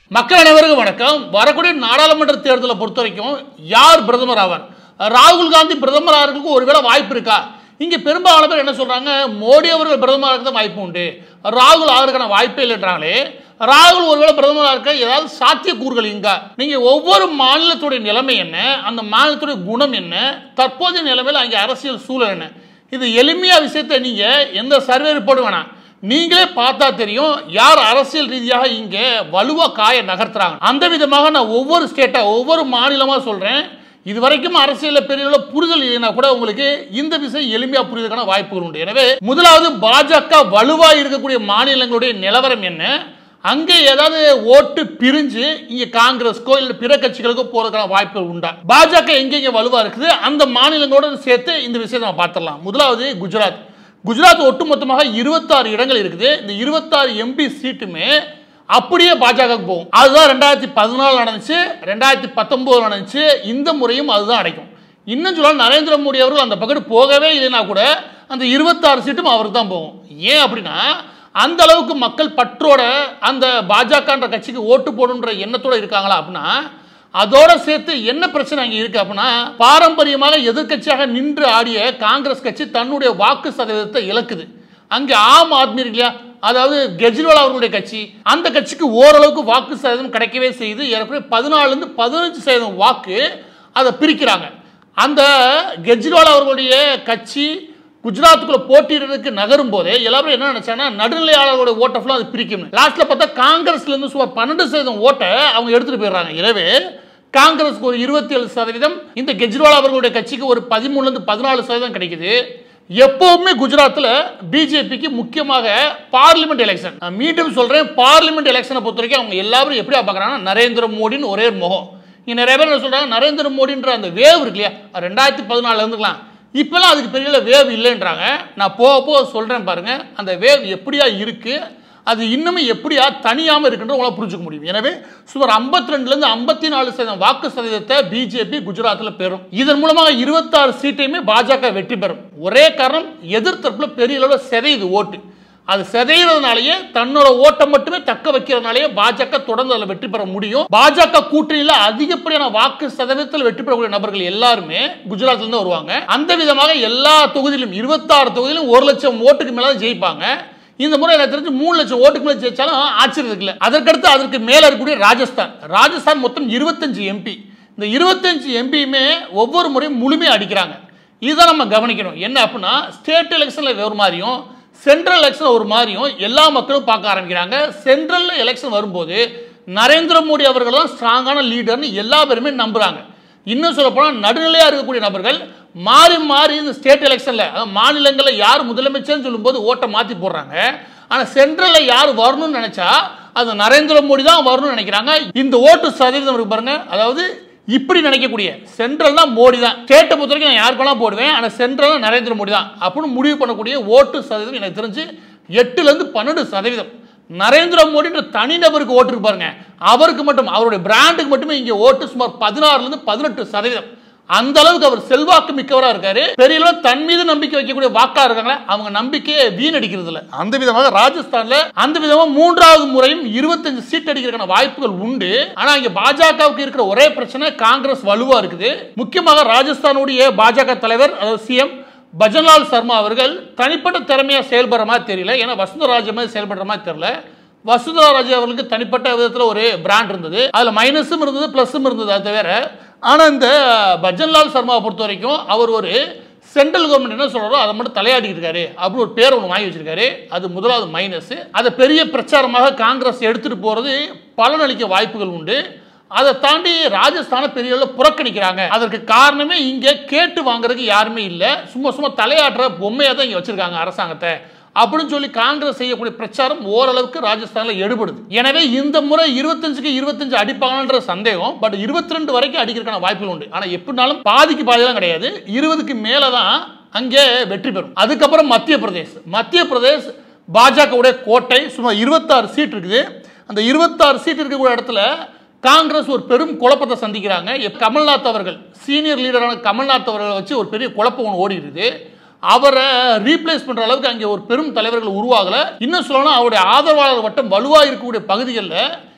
மக்கள் அனைவருக்கும் வணக்கம் வரக்கூடிய நாடாளுமன்ற தேர்தலை பொறுத்த வரைக்கும் யார் பிரதமர் ஆவார் ராகுல் காந்தி பிரதமர் ஆகிறதுக்கு ஒருவேளை வாய்ப்பு இருக்கா இங்க பெரும்பாலான பேர் என்ன சொல்றாங்க மோடி அவர்கள் பிரதமர் ஆகிறது வாய்ப்பு உண்டு ராகுல் ஆகிறதுக்கான வாய்ப்பே இல்லைன்றாங்களே ராகுல் ஒருவேளை பிரதமராக இருக்க ஏதாவது சாத்தியக்கூறுகள் இங்க நீங்க ஒவ்வொரு மாநிலத்துடைய நிலைமை என்ன அந்த மாநிலத்துடைய குணம் என்ன தற்போதைய நிலைமையில் அங்கே அரசியல் சூழல் என்ன இது எளிமையா விஷயத்தை நீங்க எந்த சர்வே ரிப்போர்ட் வேணாம் நீங்களே பார்த்தா தெரியும் யார் அரசியல் ரீதியாக இங்கே வலுவா காய நகர்த்துறாங்க அந்த விதமாக நான் ஒவ்வொரு ஸ்டேட்டா ஒவ்வொரு மாநிலமா சொல்றேன் இது வரைக்கும் அரசியலில் பெரிய அளவு புரிதல் இல்லைனா கூட உங்களுக்கு இந்த விஷயம் எளிமையா புரிதலுக்கான வாய்ப்புகள் உண்டு எனவே முதலாவது பாஜக வலுவா இருக்கக்கூடிய மாநிலங்களுடைய நிலவரம் என்ன அங்கே ஏதாவது ஓட்டு பிரிஞ்சு இங்க காங்கிரஸ்க்கோ இல்ல பிற கட்சிகளுக்கோ போறதுக்கான வாய்ப்புகள் உண்டா பாஜக எங்கெங்க வலுவா இருக்குது அந்த மாநிலங்களோட சேர்த்து இந்த விஷயத்தை நம்ம பார்த்துடலாம் முதலாவது குஜராத் குஜராத் ஒட்டுமொத்தமாக இருபத்தாறு இடங்கள் இருக்குது இந்த இருபத்தாறு எம்பி சீட்டுமே அப்படியே பாஜக போகும் அதுதான் ரெண்டாயிரத்தி பதினாலு நடந்துச்சு ரெண்டாயிரத்தி பத்தொன்பது நடந்துச்சு இந்த முறையும் அதுதான் அடைக்கும் இன்னும் சொல்ல நரேந்திர மோடி அவர்கள் அந்த பக்கத்து போகவே இல்லைன்னா கூட அந்த இருபத்தாறு சீட்டும் அவருக்கு தான் போகும் ஏன் அப்படின்னா அந்த அளவுக்கு மக்கள் பற்றோட அந்த பாஜகன்ற கட்சிக்கு ஓட்டு போடணுன்ற எண்ணத்தோட இருக்காங்களா அப்படின்னா அதோட சேர்த்து என்ன பிரச்சனை அங்கே இருக்கு அப்படின்னா பாரம்பரியமாக எதிர்க்கட்சியாக நின்று ஆடிய காங்கிரஸ் கட்சி தன்னுடைய வாக்கு சதவீதத்தை இழக்குது அங்கே ஆம் ஆத்மி இருக்கு இல்லையா அதாவது கெஜ்ரிவால் அவர்களுடைய கட்சி அந்த கட்சிக்கு ஓரளவுக்கு வாக்கு சதவீதம் கிடைக்கவே செய்யுது ஏறக்குறைய பதினாலுலேருந்து பதினஞ்சு சதவீதம் வாக்கு அதை பிரிக்கிறாங்க அந்த கெஜ்ரிவால் அவர்களுடைய கட்சி குஜராத்துக்குள்ள போட்டியிடுறதுக்கு நகரும் போதே எல்லாரும் என்ன நினைச்சாங்கன்னா நடுநிலையாளர்களுடைய ஓட்டை ஃபுல்லாக அது பிரிக்கும் லாஸ்ட்ல பார்த்தா காங்கிரஸ்ல இருந்து சுமார் பன்னெண்டு சதவீதம் ஓட்டை அவங்க எடுத்துட்டு போயிடுறாங்க எனவே காங்கிரஸ்க்கு ஒரு இருபத்தி ஏழு சதவீதம் இந்த கெஜ்ரிவால் அவர்களுடைய கட்சிக்கு ஒரு பதிமூணுல இருந்து பதினாலு சதவீதம் கிடைக்குது எப்பவுமே குஜராத்தில் பிஜேபிக்கு முக்கியமாக பார்லிமெண்ட் எலெக்ஷன் நான் மீண்டும் சொல்றேன் பார்லிமெண்ட் எலெக்ஷனை பொறுத்த வரைக்கும் அவங்க எல்லாரும் எப்படி பார்க்குறாங்கன்னா நரேந்திர மோடின்னு ஒரே ஒரு முகம் இங்க நிறைய பேர் என்ன சொல்றாங்க நரேந்திர மோடின்ற அந்த வேவ் இருக்கு இல்லையா அது ரெண்டாயிரத்தி பதினாலுல இருந்துக்கலாம் இப்பெல்லாம் அதுக்கு பெரிய வேவ் இல்லைன்றாங்க நான் போக போக சொல்றேன் பாருங்க அந்த வேவ் எப்படியா இருக்கு அது இன்னுமே எப்படியா தனியாம இருக்குன்ற உங்களால் புரிஞ்சுக்க முடியும் எனவே சுமார் ஐம்பத்தி ரெண்டுலேருந்து ஐம்பத்தி நாலு சதவீதம் வாக்கு சதவீதத்தை பிஜேபி குஜராத்தில் பெறும் இதன் மூலமாக இருபத்தாறு சீட்டையுமே பாஜக வெற்றி பெறும் ஒரே காரணம் எதிர்த்தரப்புல பெரிய அளவில் சிதையுது ஓட்டு அது சிதைகிறதுனாலயே தன்னோட ஓட்டம் மட்டுமே தக்க வைக்கிறதுனாலயே பாஜக தொடர்ந்து அதில் வெற்றி பெற முடியும் பாஜக கூட்டணியில் அதிகப்படியான வாக்கு சதவீதத்தில் வெற்றி பெறக்கூடிய நபர்கள் எல்லாருமே குஜராத்ல இருந்து வருவாங்க அந்த விதமாக எல்லா தொகுதியிலும் இருபத்தாறு தொகுதியிலும் ஒரு லட்சம் ஓட்டுக்கு மேல ஜெயிப்பாங்க இந்த முறை எனக்கு தெரிஞ்சு மூணு லட்சம் ஓட்டுக்கு மேல ஜெயிச்சாலும் ஆச்சரியம் இல்லை அதற்கடுத்து அதற்கு மேல இருக்கக்கூடிய ராஜஸ்தான் ராஜஸ்தான் மொத்தம் இருபத்தஞ்சு எம்பி இந்த இருபத்தஞ்சு எம்பியுமே ஒவ்வொரு முறையும் முழுமையாக அடிக்கிறாங்க இதுதான் நம்ம கவனிக்கணும் என்ன அப்படின்னா ஸ்டேட் எலெக்ஷனில் ஒரு மாதிரியும் சென்ட்ரல் எலெக்ஷன் ஒரு மாதிரியும் எல்லா மக்களும் பார்க்க ஆரம்பிக்கிறாங்க சென்ட்ரல் எலெக்ஷன் வரும்போது நரேந்திர மோடி அவர்கள் தான் ஸ்ட்ராங்கான லீடர்னு எல்லா பேருமே நம்புறாங்க இன்னும் சொல்ல போனால் நடுநிலையாக இருக்கக்கூடிய நபர்கள் மாறி மாறி இந்த ஸ்டேட் எலெக்ஷனில் மாநிலங்களில் யார் முதலமைச்சர்னு சொல்லும்போது ஓட்டை மாற்றி போடுறாங்க ஆனால் சென்ட்ரலில் யார் வரணும்னு நினைச்சா அது நரேந்திர மோடி தான் வரணும்னு நினைக்கிறாங்க இந்த ஓட்டு சதவீதம் இருக்கு பாருங்க அதாவது இப்படி நினைக்கக்கூடிய சென்ட்ரல்னா மோடி தான் ஸ்டேட்டை பொறுத்த வரைக்கும் நான் யாருக்கு வேணா போடுவேன் ஆனால் சென்ட்ரல் நரேந்திர மோடி தான் அப்படின்னு முடிவு பண்ணக்கூடிய ஓட்டு சதவீதம் எனக்கு தெரிஞ்சு எட்டுலேருந்து பன்னெண்டு சதவீதம் நரேந்திர மோடின்ற தனிநபருக்கு ஓட்டு இருக்கு பாருங்க அவருக்கு மட்டும் அவருடைய பிராண்டுக்கு மட்டுமே இங்கே ஓட்டு சுமார் பதினாறுலேருந்து பதினெட்டு சதவீதம் அந்த அளவுக்கு அவர் செல்வாக்கு மிக்கவராக இருக்காரு பெரிய அளவு தன் மீது நம்பிக்கை வைக்கக்கூடிய வாக்கா இருக்காங்களே அவங்க நம்பிக்கையை வீணடிக்கிறது இல்லை அந்த விதமாக ராஜஸ்தான்ல அந்த விதமா மூன்றாவது முறையும் இருபத்தஞ்சு சீட் அடிக்கிறதுக்கான வாய்ப்புகள் உண்டு ஆனா இங்க பாஜகவுக்கு இருக்கிற ஒரே பிரச்சனை காங்கிரஸ் வலுவா இருக்குது முக்கியமாக ராஜஸ்தானுடைய பாஜக தலைவர் அதாவது சிஎம் பஜன்லால் சர்மா அவர்கள் தனிப்பட்ட திறமையா செயல்படுற மாதிரி தெரியல ஏன்னா வசுந்தராஜ மாதிரி செயல்படுற மாதிரி தெரியல வசுந்தரா ராஜே அவர்களுக்கு தனிப்பட்ட விதத்தில் ஒரு பிராண்ட் இருந்தது அதில் மைனஸும் இருந்தது ப்ளஸும் இருந்தது அது தவிர ஆனால் இந்த பஜன்லால் சர்மாவை பொறுத்த வரைக்கும் அவர் ஒரு சென்ட்ரல் கவர்மெண்ட் என்ன சொல்றாரோ அதை மட்டும் தலையாடிட்டு இருக்காரு அப்படின்னு ஒரு பேர் ஒன்று வாங்கி வச்சிருக்காரு அது முதலாவது மைனஸ் அதை பெரிய பிரச்சாரமாக காங்கிரஸ் எடுத்துட்டு போறது பலனளிக்க வாய்ப்புகள் உண்டு அதை தாண்டி ராஜஸ்தானை பெரிய அளவில் புறக்கணிக்கிறாங்க அதற்கு காரணமே இங்கே கேட்டு வாங்குறதுக்கு யாருமே இல்லை சும்மா சும்மா தலையாட்டுற பொம்மையாக தான் இங்கே வச்சிருக்காங்க அரசாங்கத்தை அப்படின்னு சொல்லி காங்கிரஸ் செய்யக்கூடிய பிரச்சாரம் ஓரளவுக்கு ராஜஸ்தானில் எடுபடுது எனவே இந்த முறை இருபத்தஞ்சுக்கு இருபத்தஞ்சு அடிப்பாங்கன்ற சந்தேகம் பட் இருபத்தி ரெண்டு வரைக்கும் அடிக்கிறதுக்கான வாய்ப்புகள் உண்டு ஆனால் எப்படினாலும் பாதிக்கு பாதிலாம் கிடையாது இருபதுக்கு மேலே தான் அங்கே வெற்றி பெறும் அதுக்கப்புறம் மத்திய பிரதேஷ் மத்திய பிரதேஷ் பாஜகவுடைய கோட்டை சுமார் இருபத்தாறு சீட் இருக்குது அந்த இருபத்தாறு சீட் இருக்கக்கூடிய இடத்துல காங்கிரஸ் ஒரு பெரும் குழப்பத்தை சந்திக்கிறாங்க எப்ப கமல்நாத் அவர்கள் சீனியர் லீடரான கமல்நாத் அவர்களை வச்சு ஒரு பெரிய குழப்பம் ஒன்று ஓடி இருக்குது அவரை ரீப்ளேஸ் பண்ற அளவுக்கு அங்கே ஒரு பெரும் தலைவர்கள் உருவாகல இன்னும் சொல்லணும் அவருடைய ஆதரவாளர் வட்டம் வலுவா இருக்கக்கூடிய பகுதிகளில்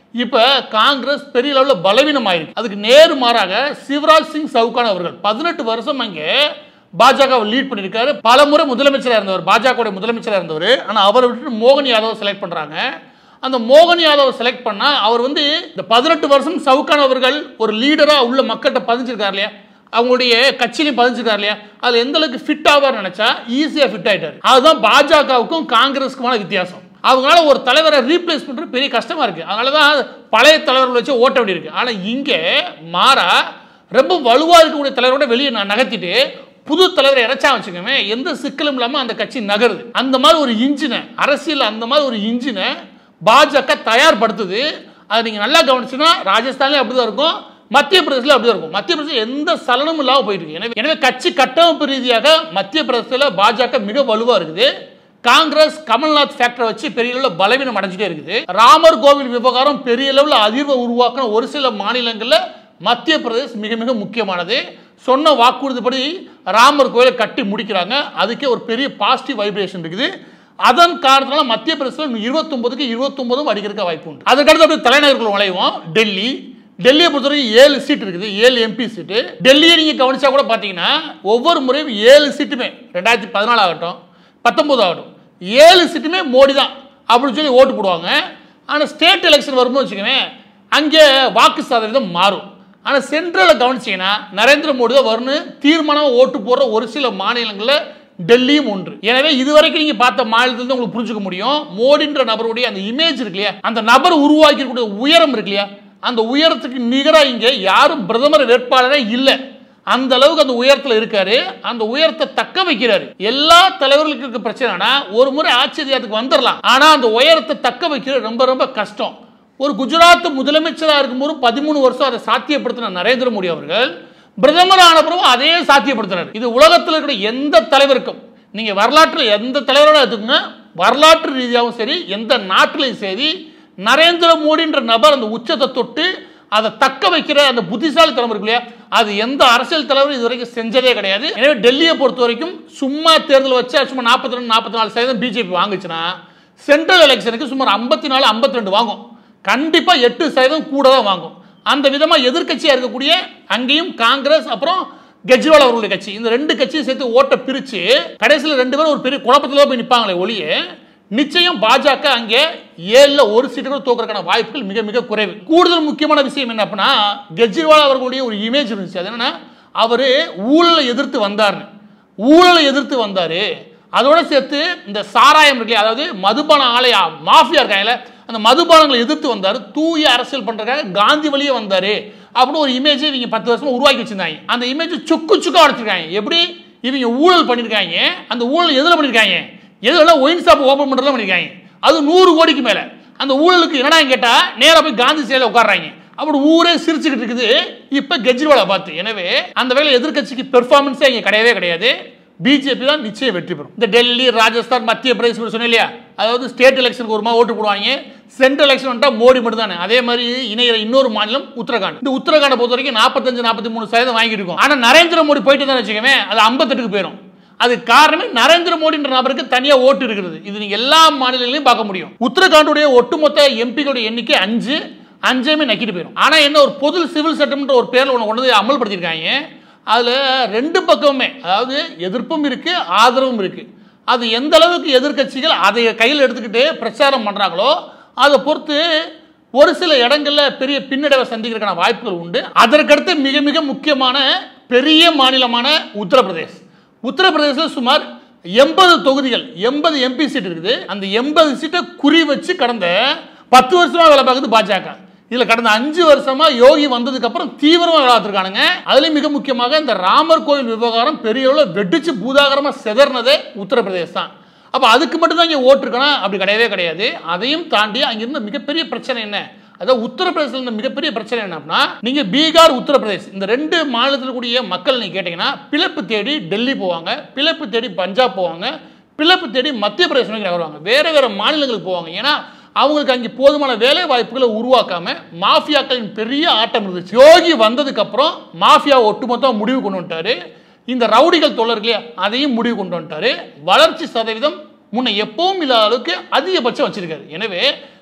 இப்ப காங்கிரஸ் பெரிய லெவலில் பலவீனமாயிருக்கு அதுக்கு நேர் மாறாக சிவராஜ் சிங் சவுகான் அவர்கள் பதினெட்டு வருஷம் அங்கே பாஜக லீட் பண்ணியிருக்காரு பல முறை முதலமைச்சராக இருந்தவர் பாஜக முதலமைச்சராக இருந்தவர் ஆனால் அவரை விட்டு மோகன் யாதவ் செலக்ட் பண்றாங்க அந்த மோகன் யாதவ் செலக்ட் பண்ணா அவர் வந்து இந்த பதினெட்டு வருஷம் சவுகான் அவர்கள் ஒரு லீடரா உள்ள மக்கள்கிட்ட பதிஞ்சிருக்காரு இல்லையா அவங்களுடைய கட்சியிலையும் பதிஞ்சிருக்காரு இல்லையா அதுல எந்த அளவுக்கு ஃபிட் ஆவார் நினைச்சா ஈஸியா ஃபிட் ஆயிட்டாரு அதுதான் பாஜகவுக்கும் காங்கிரஸுக்குமான வித்தியாசம் அவங்களால ஒரு தலைவரை ரீப்ளேஸ் பண்றது பெரிய கஷ்டமா இருக்கு அதனால தான் பழைய தலைவர்கள் வச்சு ஓட்ட வேண்டியிருக்கு ஆனா இங்க மாறா ரொம்ப வலுவா இருக்கக்கூடிய தலைவரோட வெளியே நான் நகர்த்திட்டு புது தலைவரை இறைச்சா வச்சுக்கோமே எந்த சிக்கலும் இல்லாம அந்த கட்சி நகருது அந்த மாதிரி ஒரு இன்ஜினை அரசியல் அந்த மாதிரி ஒரு இன்ஜினை பாஜக தயார்படுத்துது அதை நீங்க நல்லா கவனிச்சுன்னா ராஜஸ்தான்லயும் அப்படிதான் இருக்கும் மத்திய பிரதேசத்தில் அப்படிதான் இருக்கும் மத்திய பிரதேசம் எந்த சலனமும் இல்லாமல் போயிட்டு இருக்கு எனவே எனவே கட்சி கட்டமைப்பு ரீதியாக மத்திய பிரதேசத்தில் பாஜக மிக வலுவா இருக்குது காங்கிரஸ் கமல்நாத் ஃபேக்டரை வச்சு பெரிய அளவில் பலவீனம் அடைஞ்சிட்டே இருக்குது ராமர் கோவில் விவகாரம் பெரிய அளவில் அதிர்வை உருவாக்கின ஒரு சில மாநிலங்களில் மத்திய பிரதேஷ் மிக மிக முக்கியமானது சொன்ன வாக்குறுதிப்படி ராமர் கோயிலை கட்டி முடிக்கிறாங்க அதுக்கே ஒரு பெரிய பாசிட்டிவ் வைப்ரேஷன் இருக்குது அதன் காரணத்தினால மத்திய பிரதேசத்தில் இருபத்தொன்பதுக்கு இருபத்தொன்பதும் அடிக்கிறதுக்கு வாய்ப்பு உண்டு அதுக்கடுத்து அப்படியே தலைநகருக்குள்ள நுழைவோம் டெல்லி டெல்லியை பொறுத்தவரைக்கும் ஏழு சீட் இருக்குது ஏழு எம்பி சீட்டு டெல்லியை நீங்கள் கவனிச்சா கூட பார்த்தீங்கன்னா ஒவ்வொரு முறையும் ஏழு சீட்டுமே ரெண்டாயிரத்தி பதினாலு ஆகட்டும் பத்தொம்போது ஆகட்டும் ஏழு சீட்டுமே மோடி தான் அப்படின்னு சொல்லி ஓட்டு போடுவாங்க ஆனால் ஸ்டேட் எலெக்ஷன் வரும்போது வச்சுக்கோங்க அங்கே வாக்கு சதவீதம் மாறும் ஆனால் சென்ட்ரலில் கவனிச்சீங்கன்னா நரேந்திர மோடி தான் வரும்னு தீர்மானமாக ஓட்டு போடுற ஒரு சில மாநிலங்களில் டெல்லியும் ஒன்று எனவே இதுவரைக்கும் நீங்க பார்த்த மாநிலத்திலிருந்து உங்களுக்கு புரிஞ்சுக்க முடியும் மோடின்ற நபருடைய அந்த இமேஜ் இருக்கு இல்லையா அந்த நபர் உருவாக்கிக்கூடிய உயரம் இருக்கு இல்லையா அந்த உயரத்துக்கு நிகரா இங்க யாரும் பிரதமர் வேட்பாளரே இல்லை அந்த அளவுக்கு அந்த உயரத்துல இருக்காரு அந்த உயரத்தை தக்க வைக்கிறாரு எல்லா தலைவர்களுக்கு இருக்க பிரச்சனைனா ஒரு முறை ஆட்சி அதிகாரத்துக்கு வந்துடலாம் ஆனா அந்த உயரத்தை தக்க வைக்கிறது ரொம்ப ரொம்ப கஷ்டம் ஒரு குஜராத் முதலமைச்சராக இருக்கும்போது பதிமூணு வருஷம் அதை சாத்தியப்படுத்தின நரேந்திர மோடி அவர்கள் பிரதமர் ஆன பிறகு அதையே சாத்தியப்படுத்துறாரு இது உலகத்தில் இருக்கிற எந்த தலைவருக்கும் நீங்க வரலாற்றில் எந்த தலைவரோட எடுத்துக்கோங்க வரலாற்று ரீதியாகவும் சரி எந்த நாட்டிலையும் சரி நரேந்திர மோடின்ற நபர் அந்த உச்சத்தை தொட்டு அதை தக்க வைக்கிற அந்த புத்திசாலித்தனம் இருக்கு இல்லையா அது எந்த அரசியல் தலைவரும் இது வரைக்கும் செஞ்சதே கிடையாது எனவே டெல்லியை பொறுத்த வரைக்கும் சும்மா தேர்தல் வச்சா சும்மா நாற்பத்தி ரெண்டு நாற்பத்தி நாலு சதவீதம் பிஜேபி வாங்குச்சுன்னா சென்ட்ரல் எலெக்ஷனுக்கு சுமார் ஐம்பத்தி நாலு ஐம்பத்தி ரெண்டு வாங்கும் கண்டிப்பா எட்டு சதவீதம் கூட தான் வாங்கும் அந்த விதமா எதிர்க்கட்சியா இருக்கக்கூடிய அங்கேயும் காங்கிரஸ் அப்புறம் கெஜ்ரிவால் அவர்களுடைய கட்சி இந்த ரெண்டு கட்சியும் சேர்த்து ஓட்டை பிரிச்சு கடைசியில் ரெண்டு பேரும் ஒரு பெரிய குழப்பத்தில் போய் நிற்பாங்களே ஒழிய நிச்சயம் பாஜக அங்கே ஏழுல ஒரு சீட்டு கூட தோக்கறதுக்கான வாய்ப்புகள் மிக மிக குறைவு கூடுதல் முக்கியமான விஷயம் என்ன அப்படின்னா கெஜ்ரிவால் அவர்களுடைய ஒரு இமேஜ் இருந்துச்சு அது என்னன்னா அவரு ஊழலை எதிர்த்து வந்தார்னு ஊழலை எதிர்த்து வந்தாரு அதோட சேர்த்து இந்த சாராயம் இருக்கு இல்லையா, அதாவது மதுபான ஆலய மாஃபியா இருக்காங்கல்ல அந்த மதுபானங்களை எதிர்த்து வந்தாரு தூய அரசியல் பண்றதுக்காக காந்தி வழியே வந்தாரு அப்படின்னு ஒரு இமேஜ் இவங்க பத்து வருஷமா உருவாக்கி வச்சிருந்தாங்க அந்த இமேஜ் சுக்கு சுக்கா உடைச்சிருக்காங்க எப்படி இவங்க ஊழல் பண்ணிருக்காங்க அந்த ஊழல் எதுல பண்ணிருக்காங்க எதுல ஒயின் ஷாப் ஓபன் பண்றதுல பண்ணிருக்காங்க அது நூறு கோடிக்கு மேல அந்த ஊழலுக்கு என்னடா கேட்டா நேரா போய் காந்தி சிலையில உட்கார்றாங்க அப்படி ஊரே சிரிச்சுக்கிட்டு இருக்குது இப்ப கெஜ்ரிவாலை பார்த்து எனவே அந்த வேலை எதிர்க்கட்சிக்கு பெர்ஃபார்மன்ஸே இங்க கிடையவே கிடையாது பிஜேபி தான் நிச்சயம் வெற்றி பெறும் இந்த டெல்லி ராஜஸ்தான் மத்திய பிரதேசம் சொன்னேன் இல்லையா அதாவது ஸ்டேட் எலெக்ஷனுக்கு ஒரு மாதிரி ஓட்டு போடுவாங்க சென்ட்ரல் எலெக்ஷன் வந்துட்டா மோடி மட்டும் தானே அதே மாதிரி இணையிற இன்னொரு மாநிலம் உத்தரகாண்ட் இந்த உத்தரகாண்டை பொறுத்த வரைக்கும் நாற்பத்தஞ்சு நாற்பத்தி மூணு சதவீதம் வாங்கியிருக்கும் ஆனா நரேந்திர மோடி போயிட்டு தான் வச்சுக்கவே அது ஐம்பத்தெட்டுக்கு போயிடும் அது காரணமே நரேந்திர மோடின்ற நபருக்கு தனியா ஓட்டு இருக்கிறது இது நீங்க எல்லா மாநிலங்களையும் பார்க்க முடியும் உத்தரகாண்டுடைய ஒட்டுமொத்த எம்பிகளுடைய எண்ணிக்கை அஞ்சு அஞ்சையுமே நக்கிட்டு போயிடும் ஆனா என்ன ஒரு பொது சிவில் சட்டம்ன்ற ஒரு பேர்ல ஒன்று கொண்டு வந்து அமல்படுத்தியிருக்காங்க அதுல ரெண்டு பக்கமுமே அதாவது எதிர்ப்பும் இருக்கு ஆதரவும் இருக்கு அது எந்த அளவுக்கு எதிர்க்கட்சிகள் அதை கையில் எடுத்துக்கிட்டு பிரச்சாரம் பண்றாங்களோ அதை பொறுத்து ஒரு சில இடங்கள்ல பெரிய பின்னடைவை சந்திக்கிறதுக்கான வாய்ப்புகள் உண்டு அதற்கடுத்து மிக மிக முக்கியமான பெரிய மாநிலமான உத்தரப்பிரதேஷ் உத்தரப்பிரதேசத்தில் சுமார் எண்பது தொகுதிகள் எண்பது எம்பி சீட் இருக்குது அந்த எண்பது சீட்டை குறி வச்சு கடந்த பத்து வருஷமா வேலை பார்க்குது பாஜக இதுல கடந்த அஞ்சு வருஷமா யோகி வந்ததுக்கு அப்புறம் தீவிரமா வேலை பார்த்துருக்கானுங்க அதுலயும் மிக முக்கியமாக இந்த ராமர் கோயில் விவகாரம் பெரிய அளவுல வெடிச்சு பூதாகரமா செதறினதே உத்தரப்பிரதேசம் தான் அப்ப அதுக்கு மட்டும் தான் இங்க ஓட்டிருக்கணும் அப்படி கிடையவே கிடையாது அதையும் தாண்டி அங்க இருந்த மிகப்பெரிய பிரச்சனை என்ன அதாவது உத்தரப்பிரதேசத்தில் இருந்த மிகப்பெரிய பிரச்சனை என்ன அப்படின்னா நீங்க பீகார் உத்தரப்பிரதேஷ் இந்த ரெண்டு மாநிலத்தில் கூடிய மக்கள் நீங்க கேட்டீங்கன்னா பிளப்பு தேடி டெல்லி போவாங்க பிளப்பு தேடி பஞ்சாப் போவாங்க பிளப்பு தேடி மத்திய பிரதேசம் நோக்கி நகருவாங்க வேற வேற மாநிலங்களுக்கு போவாங்க ஏன்னா அவங்களுக்கு அங்கே போதுமான வேலை வாய்ப்புகளை உருவாக்காம மாஃபியாக்களின் பெரிய ஆட்டம் இருந்துச்சு யோகி வந்ததுக்கு அப்புறம் மாஃபியா ஒட்டுமொத்தம் முடிவு கொண்டு வந்துட்டாரு இந்த ரவுடிகள் தொழில் இல்லையா அதையும் முடிவு கொண்டு வந்துட்டாரு வளர்ச்சி சதவீதம் முன்ன எப்பவும் இல்லாத அளவுக்கு அதிகபட்சம் வச்சிருக்காரு எனவே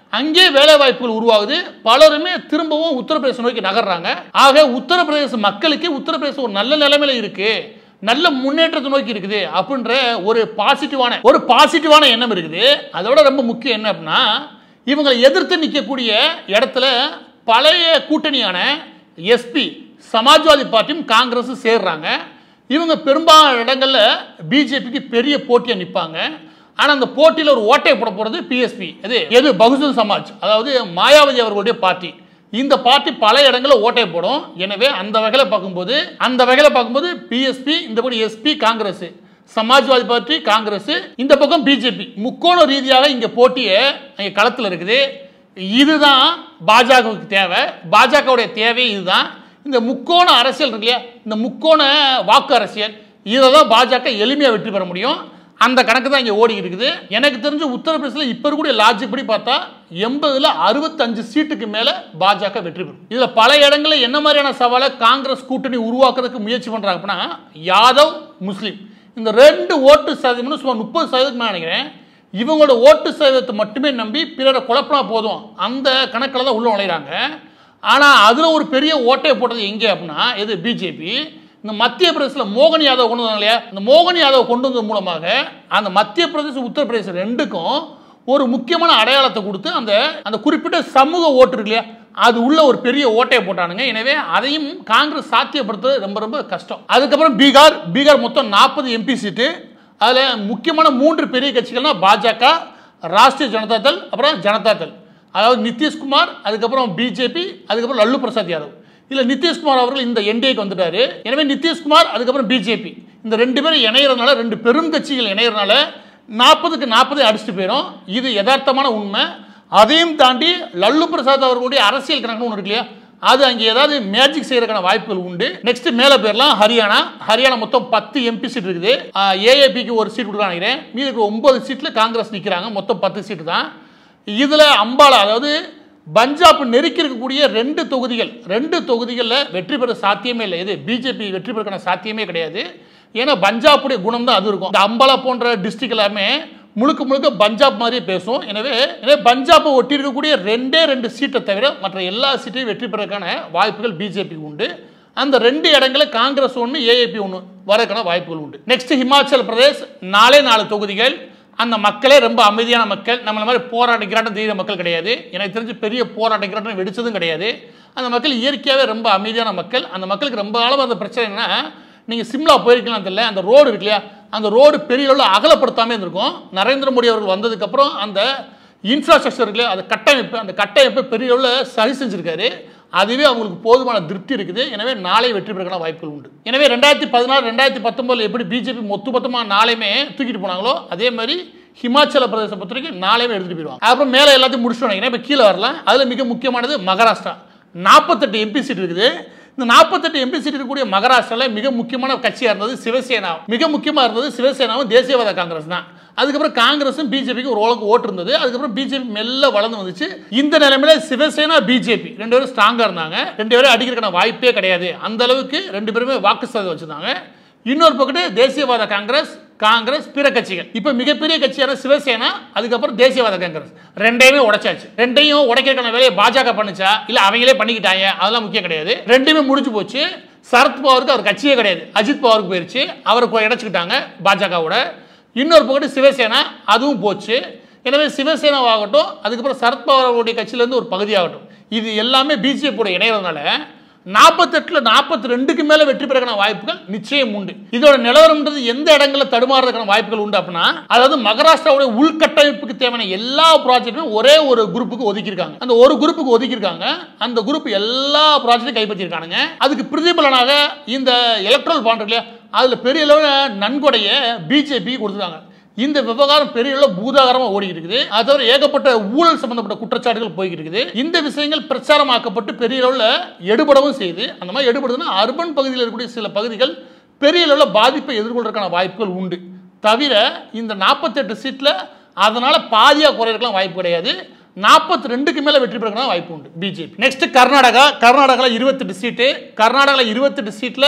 அங்கே வேலை வாய்ப்புகள் உருவாகுது பலருமே திரும்பவும் உத்தரப்பிரதேசம் நோக்கி நகர்றாங்க ஆக உத்தரப்பிரதேச மக்களுக்கு உத்தரப்பிரதேசம் ஒரு நல்ல நிலைமையில இருக்கு நல்ல முன்னேற்றத்தை நோக்கி இருக்குது அப்படின்ற ஒரு பாசிட்டிவான ஒரு பாசிட்டிவான எண்ணம் இருக்குது அதோட ரொம்ப முக்கியம் என்ன அப்படின்னா இவங்களை எதிர்த்து நிற்கக்கூடிய இடத்துல பழைய கூட்டணியான எஸ்பி சமாஜ்வாதி பார்ட்டியும் காங்கிரஸும் சேர்றாங்க இவங்க பெரும்பாலான இடங்களில் பிஜேபிக்கு பெரிய போட்டியாக நிற்பாங்க ஆனால் அந்த போட்டியில் ஒரு ஓட்டை போட போகிறது பிஎஸ்பி எது எது பகுஜன் சமாஜ் அதாவது மாயாவதி அவர்களுடைய பார்ட்டி இந்த பார்ட்டி பல இடங்களில் ஓட்டை போடும் எனவே அந்த வகையில் பார்க்கும்போது அந்த வகையில் பார்க்கும்போது பிஎஸ்பி இந்த பக்கம் SP Congress Samajwadi party Congress இந்த பக்கம் பிஜேபி முக்கோண ரீதியாக இங்கே போட்டியை இங்கே களத்தில் இருக்குது இதுதான் பாஜகவுக்கு தேவை பாஜகவுடைய தேவை இதுதான் இந்த முக்கோண அரசியல் இருக்கு இல்லையா இந்த முக்கோண வாக்கு அரசியல் இதை தான் பாஜக எளிமையாக வெற்றி பெற முடியும் அந்த கணக்கு தான் இங்கே ஓடி இருக்குது எனக்கு தெரிஞ்ச உத்தரப்பிரதேசத்தில் இப்போ இருக்கக்கூடிய லாஜிக் படி பார்த்தா எண்பதுல அறுபத்தஞ்சு சீட்டுக்கு மேலே பாஜக வெற்றி பெறும் இதில் பல இடங்களில் என்ன மாதிரியான சவாலை காங்கிரஸ் கூட்டணி உருவாக்குறதுக்கு முயற்சி பண்ணுறாங்க அப்படின்னா யாதவ் முஸ்லீம் இந்த ரெண்டு ஓட்டு சதவீதம்னு சுமார் முப்பது சதவீதத்துக்கு மேலே நினைக்கிறேன் இவங்களோட ஓட்டு சதவீதத்தை மட்டுமே நம்பி பிறரை குழப்பினா போதும் அந்த கணக்கில் தான் உள்ள நுழைகிறாங்க ஆனால் அதில் ஒரு பெரிய ஓட்டையை போட்டது எங்கே அப்படின்னா எது பிஜேபி இந்த மத்திய பிரதேசத்தில் மோகன் யாதவ் கொண்டு வந்தாங்க இல்லையா இந்த மோகன் யாதவ் கொண்டு வந்தது மூலமாக அந்த மத்திய பிரதேசம் உத்தரப்பிரதேசம் ரெண்டுக்கும் ஒரு முக்கியமான அடையாளத்தை கொடுத்து அந்த அந்த குறிப்பிட்ட சமூக ஓட்டு இருக்கு இல்லையா அது உள்ள ஒரு பெரிய ஓட்டையை போட்டானுங்க எனவே அதையும் காங்கிரஸ் சாத்தியப்படுத்துறது ரொம்ப ரொம்ப கஷ்டம் அதுக்கப்புறம் பீகார் பீகார் மொத்தம் நாற்பது எம்பி சீட்டு அதில் முக்கியமான மூன்று பெரிய கட்சிகள்னா பாஜக ராஷ்டிரிய ஜனதா தள் அப்புறம் ஜனதா தள் அதாவது நிதிஷ்குமார் அதுக்கப்புறம் பிஜேபி அதுக்கப்புறம் லல்லு பிரசாத் யாதவ் இல்லை நிதிஷ்குமார் அவர்கள் இந்த என்டிஏக்கு வந்துட்டாரு எனவே நிதிஷ்குமார் அதுக்கப்புறம் பிஜேபி இந்த ரெண்டு பேரும் இணையறதுனால ரெண்டு பெரும் கட்சிகள் இணையறதுனால நாற்பதுக்கு நாற்பது அடிச்சுட்டு போயிடும் இது யதார்த்தமான உண்மை அதையும் தாண்டி லல்லு பிரசாத் அவர்களுடைய அரசியல் கணக்குன்னு ஒன்று இருக்கு இல்லையா அது அங்கே ஏதாவது மேஜிக் செய்யறதுக்கான வாய்ப்புகள் உண்டு நெக்ஸ்ட் மேலே போயிடலாம் ஹரியானா ஹரியானா மொத்தம் பத்து எம்பி சீட் இருக்குது ஏஏபிக்கு ஒரு சீட் கொடுக்க நினைக்கிறேன் மீதி இருக்கிற ஒன்பது சீட்டில் காங்கிரஸ் நிற்கிறாங்க மொத்தம் பத்து சீட்டு தான் இதில் அம்பாலா அதாவது பஞ்சாப் நெருக்கி இருக்கக்கூடிய ரெண்டு தொகுதிகள் ரெண்டு தொகுதிகளில் வெற்றி பெற சாத்தியமே இல்லை இது பிஜேபி வெற்றி பெறக்கான சாத்தியமே கிடையாது ஏன்னா பஞ்சாப்புடைய குணம் தான் அது இருக்கும் இந்த அம்பாலா போன்ற டிஸ்ட்ரிக்ட் எல்லாமே முழுக்க முழுக்க பஞ்சாப் மாதிரியே பேசும் எனவே எனவே பஞ்சாப்பை ஒட்டி இருக்கக்கூடிய ரெண்டே ரெண்டு சீட்டை தவிர மற்ற எல்லா சீட்டையும் வெற்றி பெறக்கான வாய்ப்புகள் பிஜேபிக்கு உண்டு அந்த ரெண்டு இடங்களில் காங்கிரஸ் ஒன்று ஏஏபி ஒன்று வரக்கான வாய்ப்புகள் உண்டு நெக்ஸ்ட் ஹிமாச்சல் பிரதேஷ் நாலே நாலு தொகுதிகள் அந்த மக்களே ரொம்ப அமைதியான மக்கள் நம்மள மாதிரி போராட்டக்கிறாட்டம் தெரியுற மக்கள் கிடையாது எனக்கு தெரிஞ்சு பெரிய போராட்டக்கிறாட்டம் வெடிச்சதும் கிடையாது அந்த மக்கள் இயற்கையாகவே ரொம்ப அமைதியான மக்கள் அந்த மக்களுக்கு ரொம்ப காலம் அந்த பிரச்சனை என்ன நீங்கள் சிம்லா போயிருக்கலாம் தெரியல அந்த ரோடு இருக்கு இல்லையா அந்த ரோடு பெரிய அளவில் அகலப்படுத்தாமல் இருந்திருக்கும் நரேந்திர மோடி அவர்கள் வந்ததுக்கப்புறம் அந்த இன்ஃப்ராஸ்ட்ரக்சர் இருக்கு இல்லையா அந்த கட்டமைப்பு அந்த கட்டமைப்பை பெரிய அளவில் சரி செஞ்சிருக்காரு அதுவே அவங்களுக்கு போதுமான திருப்தி இருக்குது எனவே நாளை வெற்றி பெறக்கான வாய்ப்புகள் உண்டு எனவே ரெண்டாயிரத்தி பதினாறு ரெண்டாயிரத்தி பத்தொன்பதுல எப்படி பிஜேபி மொத்த மொத்தமாக நாளையுமே தூக்கிட்டு போனாங்களோ அதே மாதிரி ஹிமாச்சல பிரதேச பொறுத்த வரைக்கும் நாளையுமே எடுத்துட்டு போயிடுவாங்க அப்புறம் மேலே எல்லாத்தையும் முடிச்சுட்டு நினைக்கிறேன் இப்போ கீழே வரலாம் அதில் மிக முக்கியமானது மகாராஷ்டிரா நாற்பத்தெட்டு எம்பி சீட் இருக்குது இந்த நாற்பத்தெட்டு எம்பி சீட் இருக்கக்கூடிய மகாராஷ்டிராவில் மிக முக்கியமான கட்சியாக இருந்தது சிவசேனா மிக முக்கியமாக இருந்தது சிவசேனாவும் தேசியவாத காங்கிரஸ் தான் அதுக்கப்புறம் காங்கிரஸும் பிஜேபிக்கு ஒரு ஓரளவுக்கு ஓட்டு இருந்தது அதுக்கப்புறம் பிஜேபி மெல்ல வளர்ந்து வந்துச்சு இந்த நிலைமையில சிவசேனா பிஜேபி ரெண்டு பேரும் ஸ்ட்ராங்காக இருந்தாங்க ரெண்டு பேரும் அடிக்கிறதுக்கான வாய்ப்பே கிடையாது அந்த அளவுக்கு ரெண்டு பேருமே வாக்கு சதவீதம் வச்சிருந்தாங்க இன்னொரு பக்கத்து தேசியவாத காங்கிரஸ் காங்கிரஸ் பிற கட்சிகள் இப்போ மிகப்பெரிய கட்சியான சிவசேனா அதுக்கப்புறம் தேசியவாத காங்கிரஸ் ரெண்டையுமே உடைச்சாச்சு ரெண்டையும் உடைக்கிறதுக்கான வேலையை பாஜக பண்ணுச்சா இல்லை அவங்களே பண்ணிக்கிட்டாங்க அதெல்லாம் முக்கியம் கிடையாது ரெண்டுமே முடிஞ்சு போச்சு சரத் பவாருக்கு அவர் கட்சியே கிடையாது அஜித் பவாருக்கு போயிருச்சு அவரை இணைச்சிக்கிட்டாங்க பாஜகவோட இன்னொரு பக்கத்து சிவசேனா அதுவும் போச்சு எனவே சிவசேனாவாகட்டும் அதுக்கப்புறம் சரத்பவார் அவருடைய கட்சியிலேருந்து ஒரு பகுதியாகட்டும் இது எல்லாமே பிஜேபியோட இணையறதுனால நாற்பத்தெட்டில் நாற்பத்தி ரெண்டுக்கு மேலே வெற்றி பெறக்கான வாய்ப்புகள் நிச்சயம் உண்டு இதோட நிலவரம்ன்றது எந்த இடங்களில் தடுமாறதுக்கான வாய்ப்புகள் உண்டு அப்படின்னா அதாவது மகாராஷ்டிராவுடைய உள்கட்டமைப்புக்கு தேவையான எல்லா ப்ராஜெக்டும் ஒரே ஒரு குரூப்புக்கு ஒதுக்கியிருக்காங்க அந்த ஒரு குரூப்புக்கு ஒதுக்கியிருக்காங்க அந்த குரூப் எல்லா ப்ராஜெக்டும் கைப்பற்றியிருக்காங்க அதுக்கு பிரதிபலனாக இந்த எலக்ட்ரல் பாண்ட் இல்லையா அதில் பெரிய அளவில் நன்கொடையை பிஜேபி கொடுத்துருக்காங்க இந்த விவகாரம் பெரிய அளவு பூதாகரமாக ஓடி இருக்குது அது தவிர ஏகப்பட்ட ஊழல் சம்பந்தப்பட்ட குற்றச்சாட்டுகள் போய்கிட்டு இருக்குது இந்த விஷயங்கள் பிரச்சாரமாக்கப்பட்டு பெரிய அளவில் எடுபடவும் செய்யுது அந்த மாதிரி எடுபடுதுன்னா அர்பன் பகுதியில் இருக்கக்கூடிய சில பகுதிகள் பெரிய அளவில் பாதிப்பை எதிர்கொள்றதுக்கான வாய்ப்புகள் உண்டு தவிர இந்த நாற்பத்தெட்டு சீட்டில் அதனால் பாதியாக குறையறதுக்கெல்லாம் வாய்ப்பு கிடையாது நாற்பத்தி ரெண்டுக்கு மேலே வெற்றி பெறக்கான வாய்ப்பு உண்டு பிஜேபி நெக்ஸ்ட் கர்நாடகா கர்நாடகாவில் இருபத்தெட்டு சீட்டு கர்நாடகாவில் இருபத்தெட்டு சீட்டில்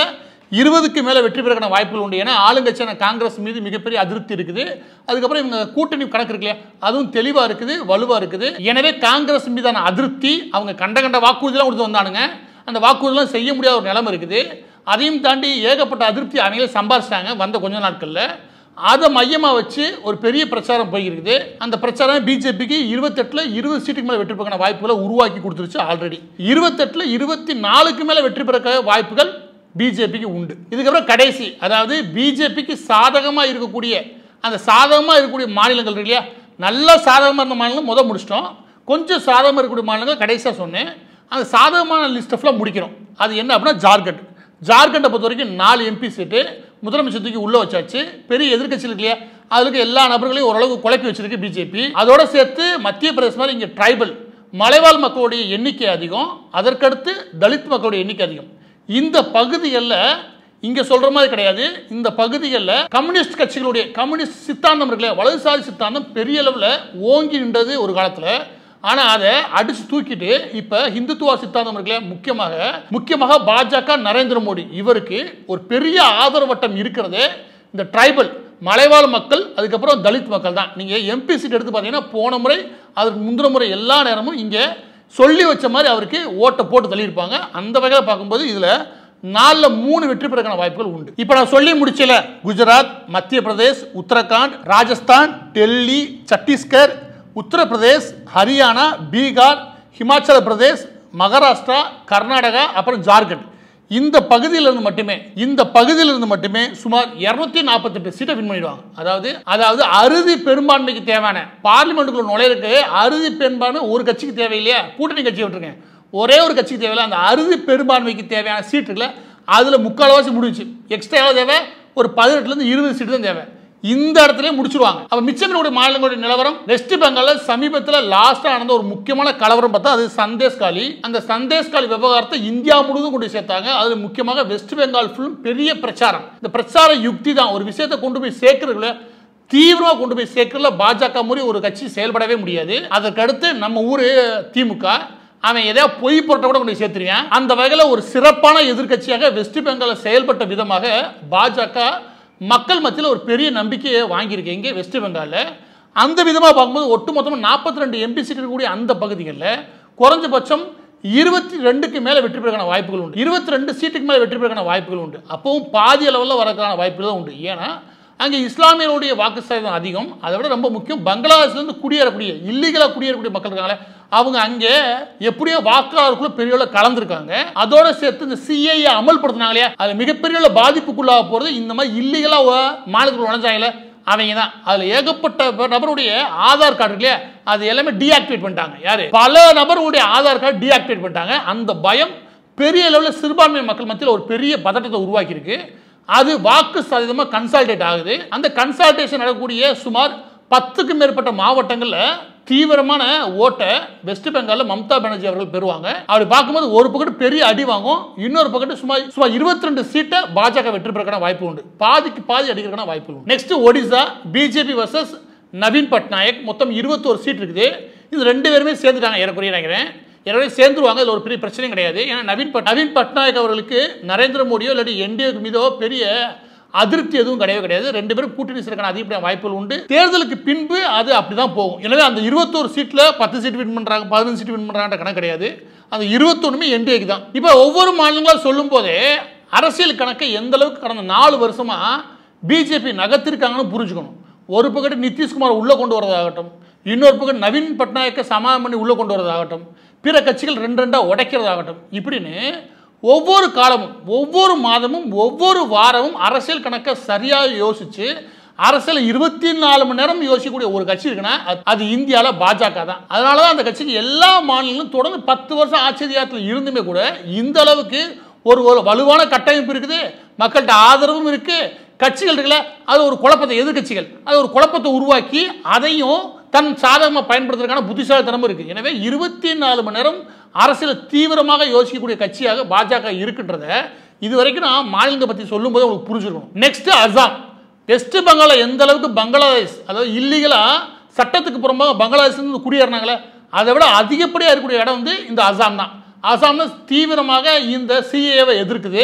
இருபதுக்கு மேலே வெற்றி பெறக்கான வாய்ப்புகள் உண்டு ஏன்னா ஆளுங்கட்சியான காங்கிரஸ் மீது மிகப்பெரிய அதிருப்தி இருக்குது அதுக்கப்புறம் இவங்க கூட்டணி கணக்கு இருக்கு இல்லையா அதுவும் தெளிவாக இருக்குது வலுவாக இருக்குது எனவே காங்கிரஸ் மீதான அதிருப்தி அவங்க கண்ட கண்ட வாக்குறுதிலாம் கொடுத்து வந்தானுங்க அந்த வாக்குறுதிலாம் செய்ய முடியாத ஒரு நிலைமை இருக்குது அதையும் தாண்டி ஏகப்பட்ட அதிருப்தி அவங்களே சம்பாரிச்சிட்டாங்க வந்த கொஞ்ச நாட்களில் அதை மையமாக வச்சு ஒரு பெரிய பிரச்சாரம் போயிருக்குது அந்த பிரச்சாரம் பிஜேபிக்கு இருபத்தெட்டில் இருபது சீட்டுக்கு மேலே வெற்றி பெறக்கான வாய்ப்புகளை உருவாக்கி கொடுத்துருச்சு ஆல்ரெடி இருபத்தெட்டில் இருபத்தி நாலுக்கு மேலே வெற்றி பெறக்க வாய்ப்புகள் பிஜேபிக்கு உண்டு இதுக்கப்புறம் கடைசி அதாவது பிஜேபிக்கு சாதகமாக இருக்கக்கூடிய அந்த சாதகமாக இருக்கக்கூடிய மாநிலங்கள் இருக்கு இல்லையா நல்லா சாதகமாக இருந்த மாநிலம் முதல் முடிச்சிட்டோம் கொஞ்சம் சாதகமாக இருக்கக்கூடிய மாநிலங்கள் கடைசியாக சொன்னேன் அந்த சாதகமான லிஸ்ட் ஃபுல்லாக முடிக்கிறோம் அது என்ன அப்படின்னா ஜார்க்கண்ட் ஜார்க்கண்டை பொறுத்த வரைக்கும் நாலு எம்பி சீட்டு முதலமைச்சர் தூக்கி உள்ளே வச்சாச்சு பெரிய எதிர்க்கட்சி இருக்கு இல்லையா அதுக்கு எல்லா நபர்களையும் ஓரளவுக்கு குழப்பி வச்சிருக்கு பிஜேபி அதோட சேர்த்து மத்திய பிரதேசம் மாதிரி இங்கே ட்ரைபல் மலைவாழ் மக்களுடைய எண்ணிக்கை அதிகம் அதற்கடுத்து தலித் மக்களுடைய எண்ணிக்கை அதிகம் இந்த பகுதிகளில் இங்கே சொல்கிற மாதிரி கிடையாது இந்த பகுதிகளில் கம்யூனிஸ்ட் கட்சிகளுடைய கம்யூனிஸ்ட் சித்தாந்தம் இருக்குல்ல வலதுசாரி சித்தாந்தம் பெரிய அளவில் ஓங்கி நின்றது ஒரு காலத்தில் ஆனால் அதை அடிச்சு தூக்கிட்டு இப்போ ஹிந்துத்துவ சித்தாந்தம் இருக்குல்ல முக்கியமாக முக்கியமாக பாஜக நரேந்திர மோடி இவருக்கு ஒரு பெரிய ஆதரவு வட்டம் இருக்கிறது இந்த ட்ரைபல் மலைவாழ் மக்கள் அதுக்கப்புறம் தலித் மக்கள் தான் நீங்கள் எம்பி சீட் எடுத்து பார்த்தீங்கன்னா போன முறை அதற்கு முந்தின முறை எல்லா நேரமும் இங்கே சொல்லி வச்ச மாதிரி அவருக்கு ஓட்டை போட்டு தள்ளியிருப்பாங்க அந்த வகையில் பார்க்கும்போது இதில் நாலில் மூணு வெற்றி பெறக்கான வாய்ப்புகள் உண்டு இப்போ நான் சொல்லி முடிச்சல குஜராத் மத்திய பிரதேஷ் உத்தரகாண்ட் ராஜஸ்தான் டெல்லி சத்தீஸ்கர் உத்தரப்பிரதேஷ் ஹரியானா பீகார் ஹிமாச்சல பிரதேஷ் மகாராஷ்டிரா கர்நாடகா அப்புறம் ஜார்க்கண்ட் இந்த பகுதியிலிருந்து மட்டுமே இந்த பகுதியிலிருந்து மட்டுமே சுமார் இரநூத்தி நாற்பத்தெட்டு சீட்டை வின் பண்ணிடுவாங்க அதாவது அதாவது அறுதி பெரும்பான்மைக்கு தேவையான பார்லிமெண்ட்டுக்குள்ள நுழையிறதுக்கு அறுதி பெரும்பான்மை ஒரு கட்சிக்கு தேவையில்லையா கூட்டணி கட்சி விட்டுருங்க ஒரே ஒரு கட்சிக்கு தேவையில்ல அந்த அறுதி பெரும்பான்மைக்கு தேவையான சீட்டு இருக்குல்ல அதில் முக்கால்வாசி முடிஞ்சுச்சு எக்ஸ்ட்ரா எவ்வளோ தேவை ஒரு பதினெட்டுலேருந்து இருபது சீட்டு தான் தேவை இந்த இடத்துலயே முடிச்சிருவாங்க அப்ப மிச்சம் இருக்கக்கூடிய மாநிலங்களுடைய நிலவரம் வெஸ்ட் பெங்கால்ல சமீபத்தில் லாஸ்டா நடந்த ஒரு முக்கியமான கலவரம் பார்த்தா அது சந்தேஷ்காலி அந்த சந்தேஷ்காலி விவகாரத்தை இந்தியா முழுவதும் கொண்டு சேர்த்தாங்க அது முக்கியமாக வெஸ்ட் பெங்கால் ஃபுல்லும் பெரிய பிரச்சாரம் இந்த பிரச்சார யுக்தி தான் ஒரு விஷயத்தை கொண்டு போய் சேர்க்கறதுல தீவிரமாக கொண்டு போய் சேர்க்கறதுல பாஜக மாதிரி ஒரு கட்சி செயல்படவே முடியாது அதற்கடுத்து நம்ம ஊர் திமுக அவன் எதையா பொய் பொருட்டை கூட கொண்டு போய் சேர்த்துருவான் அந்த வகையில் ஒரு சிறப்பான எதிர்க்கட்சியாக வெஸ்ட் பெங்காலில் செயல்பட்ட விதமாக பாஜக மக்கள் மத்தியில் ஒரு பெரிய நம்பிக்கையை வாங்கியிருக்கு எங்கே வெஸ்ட் பெங்காலில் அந்த விதமாக பார்க்கும்போது ஒட்டு மொத்தமாக நாற்பத்தி ரெண்டு எம்பி சீட் இருக்கக்கூடிய அந்த பகுதிகளில் குறைஞ்சபட்சம் இருபத்தி ரெண்டுக்கு மேலே வெற்றி பெறக்கான வாய்ப்புகள் உண்டு இருபத்தி ரெண்டு சீட்டுக்கு மேலே வெற்றி பெறக்கான வாய்ப்புகள் உண்டு அப்பவும் பாதி அளவில் வரக்கான வாய்ப்புகள் தான் உண்டு ஏன்னா அங்கே இஸ்லாமியருடைய வாக்கு சதவீதம் அதிகம் அதை விட ரொம்ப முக்கியம் பங்களாதேஷ்லேருந்து குடியேறக்கூடிய இல்லீகலாக குடியேறக்கூடிய மக்கள் இருக்காங்களே அவங்க அங்கே எப்படியோ வாக்காளருக்குள்ள பெரிய அளவு கலந்துருக்காங்க அதோட சேர்த்து இந்த சிஐஏ அமல்படுத்தினாங்க இல்லையா அது மிகப்பெரிய அளவு பாதிப்புக்குள்ளாக போகிறது இந்த மாதிரி இல்லீகலாக மாநிலத்தில் நுழைஞ்சாங்களே அவங்க தான் அதில் ஏகப்பட்ட பேர் நபருடைய ஆதார் கார்டு இருக்கு இல்லையா அது எல்லாமே டீஆக்டிவேட் பண்ணிட்டாங்க யாரு பல நபருடைய ஆதார் கார்டு டீஆக்டிவேட் பண்ணிட்டாங்க அந்த பயம் பெரிய லெவலில் சிறுபான்மை மக்கள் மத்தியில் ஒரு பெரிய பதட்டத்தை உருவாக்கியிருக்கு அது வாக்கு சதவீதமாக கன்சால்டேட் ஆகுது அந்த கன்சால்டேஷன் நடக்கக்கூடிய சுமார் பத்துக்கும் மேற்பட்ட மாவட்டங்களில் தீவிரமான ஓட்டை வெஸ்ட் பெங்காலில் மம்தா பானர்ஜி அவர்கள் பெறுவாங்க அப்படி பார்க்கும்போது ஒரு பக்கத்து பெரிய அடி வாங்கும் இன்னொரு பக்கத்து சுமார் சுமார் இருபத்தி ரெண்டு சீட்டை பாஜக வெற்றி பெறக்கான வாய்ப்பு உண்டு பாதிக்கு பாதி அடிக்கிறக்கான வாய்ப்பு உண்டு next Odisha BJP versus Naveen Patnaik மொத்தம் இருபத்தோரு சீட் இருக்குது இது ரெண்டு பேருமே சேர்ந்துட்டாங்க ஏறக்குறைய நினைக்கிறேன் எனவே சேர்ந்துருவாங்க இதில் ஒரு பெரிய பிரச்சனையும் கிடையாது ஏன்னா நவீன் பட் நவீன் பட்நாயக் அவர்களுக்கு நரேந்திர மோடியோ இல்லாட்டி என்டிஏக்கு மீதோ பெரிய அதிருப்தி எதுவும் கிடையவே கிடையாது ரெண்டு பேரும் கூட்டணி சேர்க்கான அதிகப்படியான வாய்ப்புகள் உண்டு தேர்தலுக்கு பின்பு அது அப்படிதான் போகும் எனவே அந்த இருபத்தோரு சீட்டில் பத்து சீட் வின் பண்ணுறாங்க பதினஞ்சு சீட் வின் பண்ணுறாங்க கணக்கு கிடையாது அந்த இருபத்தொன்னுமே என்டிஏக்கு தான் இப்போ ஒவ்வொரு மாநிலங்களும் சொல்லும் போதே அரசியல் கணக்கை எந்த அளவுக்கு கடந்த நாலு வருஷமா பிஜேபி நகர்த்திருக்காங்கன்னு புரிஞ்சுக்கணும் ஒரு பக்கத்து நிதிஷ்குமார் உள்ளே கொண்டு வரதாகட்டும் இன்னொரு பக்கம் நவீன் பட்நாயக்கை சமாதானம் பண்ணி உள்ளே கொண்டு வரதாகட்டும் பிற கட்சிகள் ரெண்டு ரெண்டாக உடைக்கிறதாகட்டும் இப்படின்னு ஒவ்வொரு காலமும் ஒவ்வொரு மாதமும் ஒவ்வொரு வாரமும் அரசியல் கணக்கை சரியாக யோசிச்சு அரசியல் இருபத்தி நாலு மணி நேரம் யோசிக்கக்கூடிய ஒரு கட்சி இருக்குன்னா அது- அது இந்தியாவில் பாஜக தான் அதனால தான் அந்த கட்சிக்கு எல்லா மாநிலங்களும் தொடர்ந்து பத்து வருஷம் ஆட்சி அதிகாரத்தில் இருந்துமே கூட இந்த அளவுக்கு ஒரு ஒரு வலுவான கட்டமைப்பு இருக்குது மக்கள்கிட்ட ஆதரவும் இருக்கு கட்சிகள் இருக்குல்ல அது ஒரு குழப்பத்தை எதிர்க்கட்சிகள் அது ஒரு குழப்பத்தை உருவாக்கி அதையும் தன் சாதகமாக பயன்படுத்துறதுக்கான புத்திசாலித்தனமும் இருக்கு எனவே இருபத்தி நாலு மணி நேரம் அரசியல் தீவிரமாக யோசிக்கக்கூடிய கட்சியாக பாஜக இருக்கின்றத இது வரைக்கும் நான் மாநிலத்தை பற்றி சொல்லும்போது உங்களுக்கு புரிஞ்சுக்கணும் நெக்ஸ்ட் அசாம் வெஸ்ட் பெங்கால எந்த அளவுக்கு பங்களாதேஷ் அதாவது இல்லீகலாக சட்டத்துக்கு புறம்பாக பங்களாதேஷ்லேருந்து குடியேறினாங்களே அதை விட அதிகப்படியாக இருக்கக்கூடிய இடம் வந்து இந்த அசாம் தான் அசாம்ல தீவிரமாக இந்த சிஏவை எதிர்க்குது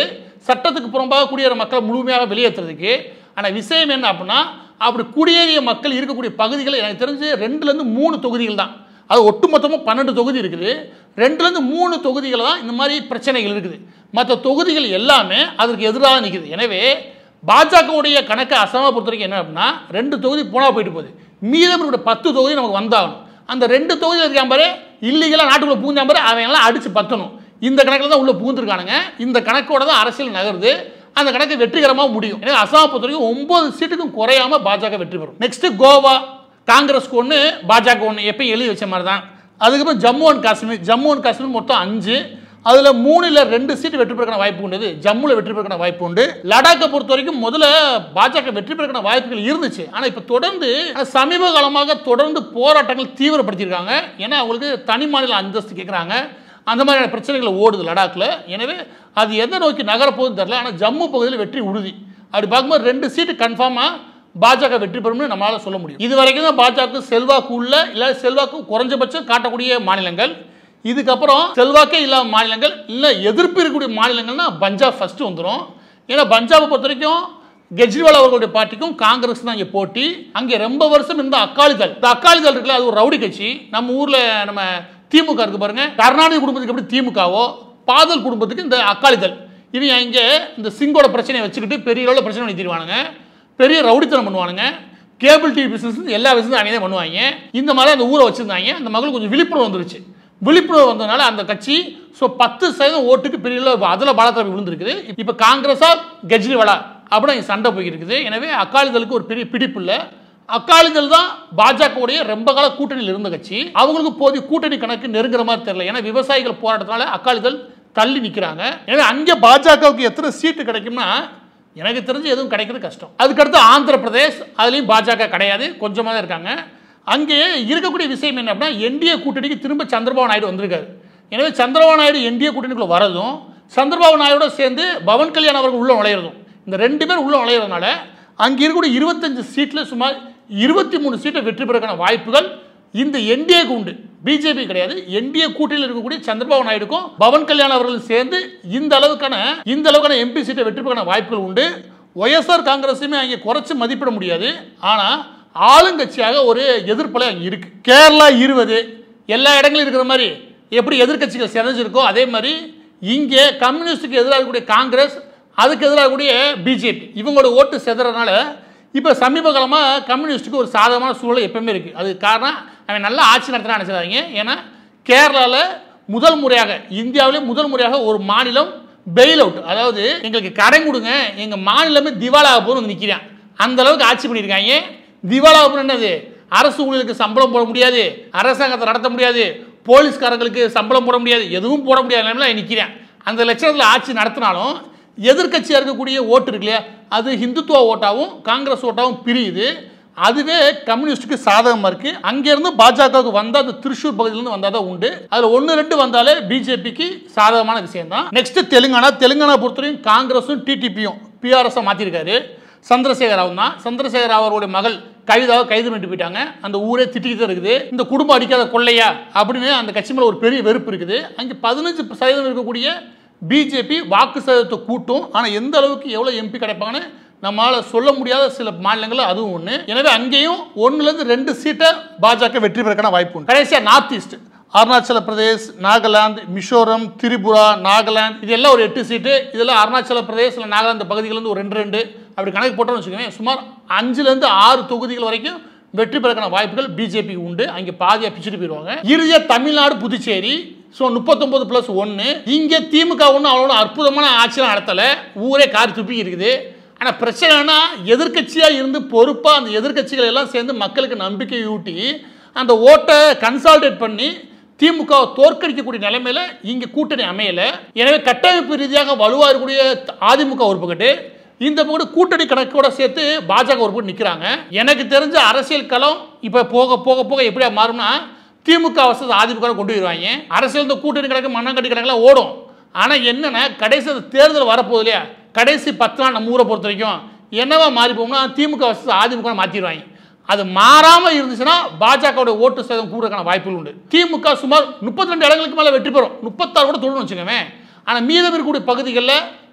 சட்டத்துக்கு புறம்பாக குடியேற மக்களை முழுமையாக வெளியேற்றுறதுக்கு ஆனால் விஷயம் என்ன அப்படின்னா அப்படி குடியேறிய மக்கள் இருக்கக்கூடிய பகுதிகள் எனக்கு தெரிஞ்சு ரெண்டுலேருந்து மூணு தொகுதிகள் தான் அது ஒட்டுமொத்தமாக பன்னெண்டு தொகுதி இருக்குது ரெண்டுலேருந்து மூணு தொகுதிகள் தான் இந்த மாதிரி பிரச்சனைகள் இருக்குது மற்ற தொகுதிகள் எல்லாமே அதற்கு எதிராக நிற்குது எனவே பாஜகவுடைய கணக்கை அசமாக பொறுத்த வரைக்கும் என்ன அப்படின்னா ரெண்டு தொகுதி போனால் போயிட்டு போகுது மீதம் இருக்கிற பத்து தொகுதி நமக்கு வந்தாகணும் அந்த ரெண்டு தொகுதியில் இருக்கான் பாரு இல்லீகலாக நாட்டுக்குள்ளே பூந்தான் பாரு அவன் எல்லாம் அடித்து பத்தணும் இந்த கணக்கில் தான் உள்ளே பூந்துருக்கானுங்க இந்த கணக்கோட தான் அரசியல் நகருது அந்த கணக்கு வெற்றிகரமாக முடியும் எனவே அசாமை பொறுத்த வரைக்கும் ஒன்பது சீட்டுக்கும் குறையாம பாஜக வெற்றி பெறும் நெக்ஸ்ட் கோவா காங்கிரஸ்க்கு ஒன்று பாஜக ஒன்று எப்பயும் எழுதி வச்ச மாதிரி தான் அதுக்கப்புறம் ஜம்மு அண்ட் காஷ்மீர் ஜம்மு அண்ட் காஷ்மீர் மொத்தம் அஞ்சு அதில் மூணுல ரெண்டு சீட்டு வெற்றி பெறக்கான வாய்ப்பு உண்டு ஜம்முல வெற்றி பெறக்கான வாய்ப்பு உண்டு லடாக்கை பொறுத்த வரைக்கும் முதல்ல பாஜக வெற்றி பெறக்கான வாய்ப்புகள் இருந்துச்சு ஆனால் இப்போ தொடர்ந்து ஆனா சமீப காலமாக தொடர்ந்து போராட்டங்கள் தீவிரப்படுத்தியிருக்காங்க ஏன்னா அவங்களுக்கு தனி மாநில அந்தஸ்து கேட்குறாங்க அந்த மாதிரியான பிரச்சனைகள் ஓடுது லடாக்கில் எனவே அது எதை நோக்கி நகரப்போகுதுன்னு தெரில ஆனால் ஜம்மு பகுதியில் வெற்றி உறுதி அப்படி பார்க்கும்போது ரெண்டு சீட்டு கன்ஃபார்மாக பாஜக வெற்றி பெறும்னு நம்மளால சொல்ல முடியும் இது வரைக்கும் தான் பாஜக செல்வாக்கு உள்ள இல்லை செல்வாக்கு குறைஞ்சபட்சம் காட்டக்கூடிய மாநிலங்கள் இதுக்கப்புறம் செல்வாக்கே இல்லாத மாநிலங்கள் இல்லை எதிர்ப்பு இருக்கக்கூடிய மாநிலங்கள்னா பஞ்சாப் ஃபர்ஸ்ட் வந்துடும் ஏன்னா பஞ்சாபை பொறுத்த வரைக்கும் கெஜ்ரிவால் அவர்களுடைய பார்ட்டிக்கும் காங்கிரஸ் தான் இங்கே போட்டி அங்கே ரொம்ப வருஷம் இருந்த அக்காலிதள் இந்த அக்காலிதள் இருக்குல்ல அது ஒரு ரவுடி கட்சி நம்ம ஊரில் நம்ம திமுக இருக்கு பாருங்க கருணாநிதி குடும்பத்துக்கு எப்படி திமுகவோ பாதல் குடும்பத்துக்கு இந்த அக்காலிதள் இவங்க இங்கே இந்த சிங்கோட பிரச்சனையை வச்சுக்கிட்டு பெரிய அளவில் பிரச்சனை நிறுத்திடுவானுங்க பெரிய ரவுடித்தனம் பண்ணுவானுங்க கேபிள் டிவி பிசினஸ் எல்லா பிசினஸ் அங்கே தான் பண்ணுவாங்க இந்த மாதிரி அந்த ஊரை வச்சிருந்தாங்க அந்த மக்களுக்கு கொஞ்சம் விழிப்புணர்வு வந்துருச்சு விழிப்புணர்வு வந்ததுனால அந்த கட்சி ஸோ பத்து சதவீதம் ஓட்டுக்கு பெரிய அளவு அதில் பலத்தரப்பு விழுந்திருக்குது இப்போ காங்கிரஸா கெஜ்ரிவாலா அப்படின்னு இங்க சண்டை போயிருக்குது எனவே அக்காலிதளுக்கு ஒரு பெரிய பிடிப்பு இல்லை அக்காலிதள் தான் பாஜகவுடைய ரொம்ப கால கூட்டணியில் இருந்த கட்சி அவங்களுக்கு போதிய கூட்டணி கணக்கு நெருங்குற மாதிரி தெரியல ஏன்னா விவசாயிகள் போராட்டத்தினால அக்காலிதள் தள்ளி நிற்கிறாங்க எனவே அங்கே பாஜகவுக்கு எத்தனை சீட்டு கிடைக்கும்னா எனக்கு தெரிஞ்சு எதுவும் கிடைக்கிறது கஷ்டம் அதுக்கடுத்து ஆந்திர பிரதேஷ் அதுலேயும் பாஜக கிடையாது கொஞ்சமாக தான் இருக்காங்க அங்கே இருக்கக்கூடிய விஷயம் என்ன அப்படின்னா என்டிஏ கூட்டணிக்கு திரும்ப சந்திரபாபு நாயுடு வந்திருக்காரு எனவே சந்திரபாபு நாயுடு என்டிஏ கூட்டணிக்குள்ள வரதும் சந்திரபாபு நாயுடோட சேர்ந்து பவன் கல்யாண் அவர்கள் உள்ள நுழையிறதும் இந்த ரெண்டு பேர் உள்ள நுழையிறதுனால அங்கே இருக்கக்கூடிய இருபத்தஞ்சு சீட்டில் சுமார் இருபத்தி மூணு சீட்டை வெற்றி பெறக்கான வாய்ப்புகள் இந்த என்டிஏக்கு உண்டு பிஜேபி கிடையாது என்டிஏ கூட்டணியில் இருக்கக்கூடிய சந்திரபாபு நாயுடுக்கும் பவன் கல்யாண் அவர்களும் சேர்ந்து இந்த அளவுக்கான இந்த அளவுக்கான எம்பி சீட்டை வெற்றி பெறக்கான வாய்ப்புகள் உண்டு ஒய்எஸ்ஆர் காங்கிரஸுமே அங்கே குறைச்சு மதிப்பிட முடியாது ஆனால் ஆளுங்கட்சியாக ஒரு எதிர்ப்பலை அங்கே இருக்கு கேரளா இருபது எல்லா இடங்களும் இருக்கிற மாதிரி எப்படி எதிர்க்கட்சிகள் சிறஞ்சிருக்கோ அதே மாதிரி இங்கே கம்யூனிஸ்டுக்கு எதிராக இருக்கக்கூடிய காங்கிரஸ் அதுக்கு எதிராக இருக்கக்கூடிய பிஜேபி இவங்களோட ஓட்டு செதறதுனால இப்போ சமீப காலமாக கம்யூனிஸ்ட்டுக்கு ஒரு சாதகமான சூழல் எப்பவுமே இருக்குது அது காரணம் அவன் நல்லா ஆட்சி நடத்தினா நினச்சிடாதீங்க ஏன்னா கேரளாவில் முதல் முறையாக இந்தியாவிலே முதல் முறையாக ஒரு மாநிலம் பெயில் அவுட் அதாவது எங்களுக்கு கடன் கொடுங்க எங்கள் மாநிலமே திவாலாக போகுது வந்து நிற்கிறான் அந்த அளவுக்கு ஆட்சி பண்ணியிருக்காங்க திவாலாக போகணும் என்னது அரசு ஊழியர்களுக்கு சம்பளம் போட முடியாது அரசாங்கத்தை நடத்த முடியாது போலீஸ்காரங்களுக்கு சம்பளம் போட முடியாது எதுவும் போட முடியாத நிலைமையில நிற்கிறேன் அந்த லட்சணத்தில் ஆட்சி நடத்தினாலும் எதிர்க்கட்சியாக இருக்கக்கூடிய ஓட்டு இருக்கு இல்லையா அது ஹிந்துத்துவ ஓட்டாவும் காங்கிரஸ் ஓட்டாவும் பிரியுது அதுவே கம்யூனிஸ்டுக்கு சாதகமாக இருக்கு அங்கேருந்து பாஜகவுக்கு வந்தால் அந்த திருச்சூர் பகுதியிலேருந்து வந்தால் தான் உண்டு அதில் ஒன்று ரெண்டு வந்தாலே பிஜேபிக்கு சாதகமான விஷயம் தான் நெக்ஸ்ட் தெலுங்கானா தெலுங்கானா பொறுத்தவரையும் காங்கிரஸும் டிடிபியும் பிஆர்எஸை மாற்றிருக்காரு சந்திரசேகர் ராவ் தான் சந்திரசேகர் ராவ் அவருடைய மகள் கவிதாவை கைது பண்ணிட்டு போயிட்டாங்க அந்த ஊரே திட்டிக்கிட்டு தான் இருக்குது இந்த குடும்பம் அடிக்காத கொள்ளையா அப்படின்னு அந்த கட்சி மேலே ஒரு பெரிய வெறுப்பு இருக்குது அங்கே பதினஞ்சு சதவீதம் இருக்கக்கூடிய பிஜேபி வாக்கு சதவீதத்தை கூட்டும் ஆனால் எந்த அளவுக்கு எவ்வளோ எம்பி கிடைப்பாங்கன்னு நம்மளால் சொல்ல முடியாத சில மாநிலங்கள் அதுவும் ஒன்று எனவே அங்கேயும் ஒன்றுலேருந்து ரெண்டு சீட்டை பாஜக வெற்றி பெறக்கான வாய்ப்பு உண்டு கடைசியாக நார்த் ஈஸ்ட் அருணாச்சல பிரதேஷ் நாகாலாந்து மிசோரம் திரிபுரா நாகாலாந்து இதெல்லாம் ஒரு எட்டு சீட்டு இதெல்லாம் அருணாச்சல பிரதேஷ் இல்லை நாகாலாந்து பகுதிகள்லேருந்து ஒரு ரெண்டு ரெண்டு அப்படி கணக்கு போட்டோம்னு வச்சுக்கோங்க சுமார் அஞ்சுலேருந்து ஆறு தொகுதிகள் வரைக்கும் வெற்றி பெறக்கான வாய்ப்புகள் பிஜேபி உண்டு அங்கே பாதியாக பிச்சுட்டு போயிடுவாங்க இறுதியாக தமிழ்நாடு புதுச்சேரி ஸோ முப்பத்தொம்பது ப்ளஸ் ஒன்று இங்கே திமுக ஒன்றும் அவ்வளோ அற்புதமான ஆட்சியெலாம் நடத்தலை ஊரே கார் துப்பி இருக்குது ஆனால் பிரச்சனைனா எதிர்க்கட்சியாக இருந்து பொறுப்பாக அந்த எதிர்க்கட்சிகள் எல்லாம் சேர்ந்து மக்களுக்கு நம்பிக்கை ஊட்டி அந்த ஓட்டை கன்சால்டேட் பண்ணி திமுக தோற்கடிக்கக்கூடிய நிலைமையில இங்கே கூட்டணி அமையல எனவே கட்டமைப்பு ரீதியாக வலுவாக இருக்கக்கூடிய அதிமுக ஒரு பக்கத்து இந்த பக்கம் கூட்டணி கணக்கோட சேர்த்து பாஜக ஒரு பக்கம் நிற்கிறாங்க எனக்கு தெரிஞ்ச அரசியல் களம் இப்போ போக போக போக எப்படியா மாறும்னா திமுக வசதி அதிமுக கொண்டு வருவாங்க அரசியல் இந்த கூட்டணி கணக்கு மண்ணாங்கட்டி கணக்கெல்லாம் ஓடும் ஆனால் என்னன்னா கடைசி அந்த தேர்தல் வரப்போகுது இல்லையா கடைசி பத்து நாள் நம்ம ஊரை பொறுத்த வரைக்கும் என்னவா மாறி போகும்னா திமுக வசதி அதிமுக மாற்றிடுவாங்க அது மாறாமல் இருந்துச்சுன்னா பாஜகவோட ஓட்டு சதவீதம் கூடுறதுக்கான வாய்ப்புகள் உண்டு திமுக சுமார் முப்பத்தி ரெண்டு இடங்களுக்கு மேலே வெற்றி பெறும் முப்பத்தாறு கூட தொடர்ந்து வச்சுக்கோங்க ஆனால் மீதம் இருக்கக்கூடிய பகுதிகளில்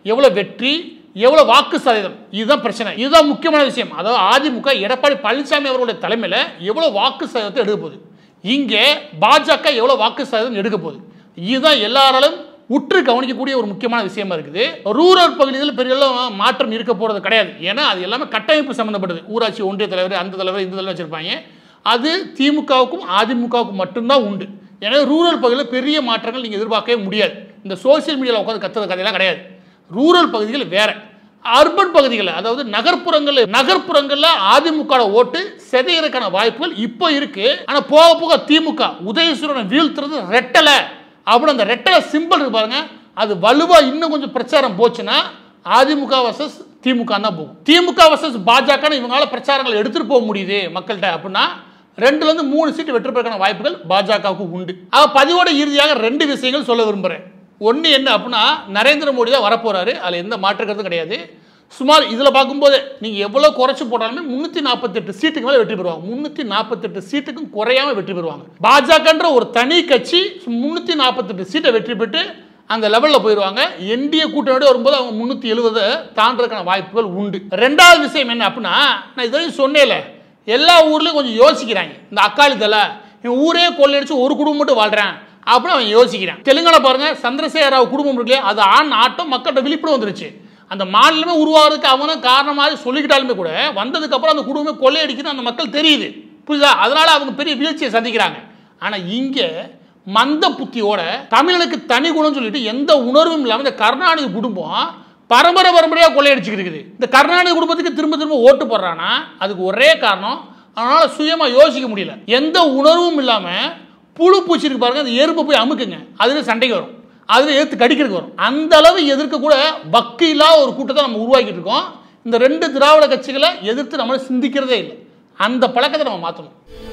எவ்வளோ வெற்றி எவ்வளோ வாக்கு சதவீதம் இதுதான் பிரச்சனை இதுதான் முக்கியமான விஷயம் அதாவது அதிமுக எடப்பாடி பழனிசாமி அவர்களுடைய தலைமையில் எவ்வளோ வாக்கு சதவீதத்தை எடுக்க போகுது இங்கே பாஜக எவ்வளோ வாக்கு சதவீதம் எடுக்க போகுது இதுதான் எல்லாராலும் உற்று கவனிக்கக்கூடிய ஒரு முக்கியமான விஷயமா இருக்குது ரூரல் பகுதிகளில் பெரிய அளவு மாற்றம் இருக்க போகிறது கிடையாது ஏன்னா அது எல்லாமே கட்டமைப்பு சம்மந்தப்பட்டது ஊராட்சி ஒன்றிய தலைவர் அந்த தலைவர் இந்த தலைவர் வச்சுருப்பாங்க அது திமுகவுக்கும் அதிமுகவுக்கும் மட்டும்தான் உண்டு எனவே ரூரல் பகுதியில் பெரிய மாற்றங்கள் நீங்கள் எதிர்பார்க்கவே முடியாது இந்த சோஷியல் மீடியாவில் உட்காந்து கத்துற கதையெல்லாம் கிடையாது ரூரல் பகுதிகள் வேற அர்பன் பகுதிகளில் அதாவது நகர்ப்புறங்களில் நகர்ப்புறங்களில் அதிமுக ஓட்டு செதையறதுக்கான வாய்ப்புகள் இப்போ இருக்கு ஆனால் போக போக திமுக உதயசூரனை வீழ்த்துறது ரெட்டலை அப்படின்னு அந்த ரெட்டலை சிம்பிள் இருக்கு பாருங்க அது வலுவா இன்னும் கொஞ்சம் பிரச்சாரம் போச்சுன்னா அதிமுக வர்சஸ் திமுக தான் போகும் திமுக வர்சஸ் பாஜக இவங்களால பிரச்சாரங்கள் எடுத்துட்டு போக முடியுது மக்கள்கிட்ட அப்படின்னா ரெண்டுல இருந்து மூணு சீட்டு வெற்றி பெறக்கான வாய்ப்புகள் பாஜகவுக்கு உண்டு ஆக பதிவோட இறுதியாக ரெண்டு விஷயங்கள் சொல்ல விரும்புகிறேன் ஒன்று என்ன அப்படின்னா நரேந்திர மோடி தான் வரப்போறாரு அதில் எந்த மாற்று கருத்தும் கிடையாது சுமார் இதில் பார்க்கும்போது நீங்கள் எவ்வளோ குறைச்சு போட்டாலுமே முந்நூற்றி நாற்பத்தெட்டு சீட்டுக்கு மேலே வெற்றி பெறுவாங்க முந்நூற்றி நாற்பத்தெட்டு சீட்டுக்கும் குறையாம வெற்றி பெறுவாங்க பாஜகன்ற ஒரு தனி கட்சி முந்நூற்றி நாற்பத்தெட்டு சீட்டை வெற்றி பெற்று அந்த லெவலில் போயிடுவாங்க என்டிஏ கூட்டணியோட வரும்போது அவங்க முந்நூற்றி எழுபதை தாண்டதுக்கான வாய்ப்புகள் உண்டு ரெண்டாவது விஷயம் என்ன அப்படின்னா நான் இதையும் சொன்னேன்ல எல்லா ஊர்லேயும் கொஞ்சம் யோசிக்கிறாங்க இந்த அக்காளி தலை இவன் ஊரே கொள்ளையடிச்சு ஒரு குடும்பம் மட்டும் வாழ்கிறேன் அப்படின்னு அவன் யோசிக்கிறான் தெலுங்கானா பாருங்க சந்திரசேகர ராவ் குடும்பம் இருக்கு அது ஆண் ஆட்டம் மக்கள்கிட்ட விழிப்புணர்வு வந்துருச்சு அந்த மாநிலமே உருவாகிறதுக்கு அவனும் காரணமாக சொல்லிக்கிட்டாலுமே கூட வந்ததுக்கு அப்புறம் அந்த குடும்பமே கொள்ளையடிக்குது அந்த மக்கள் தெரியுது புரியுதா அதனால அவங்க பெரிய வீழ்ச்சியை சந்திக்கிறாங்க ஆனால் இங்கே மந்த புத்தியோட தமிழனுக்கு தனி குணம்னு சொல்லிட்டு எந்த உணர்வும் இல்லாமல் இந்த கருணாநிதி குடும்பம் பரம்பரை பரம்பரையாக கொள்ளையடிச்சுக்கிட்டு இருக்குது இந்த கருணாநிதி குடும்பத்துக்கு திரும்ப திரும்ப ஓட்டு போடுறான்னா அதுக்கு ஒரே காரணம் அவனால சுயமா யோசிக்க முடியல எந்த உணர்வும் இல்லாம புழு பூச்சி இருக்கு பாருங்க அந்த எறும்பை போய் அமுக்குங்க அதுல சண்டைக்கு வரும் அதுல எதிர்த்து கடிக்கிறதுக்கு வரும் அந்த அளவு எதிர்க்க கூட பக்தி இல்லாத ஒரு கூட்டத்தை நம்ம உருவாக்கிட்டு இருக்கோம் இந்த ரெண்டு திராவிட கட்சிகளை எதிர்த்து நம்மள சிந்திக்கிறதே இல்லை அந்த பழக்கத்தை நம்ம மாற்றணும்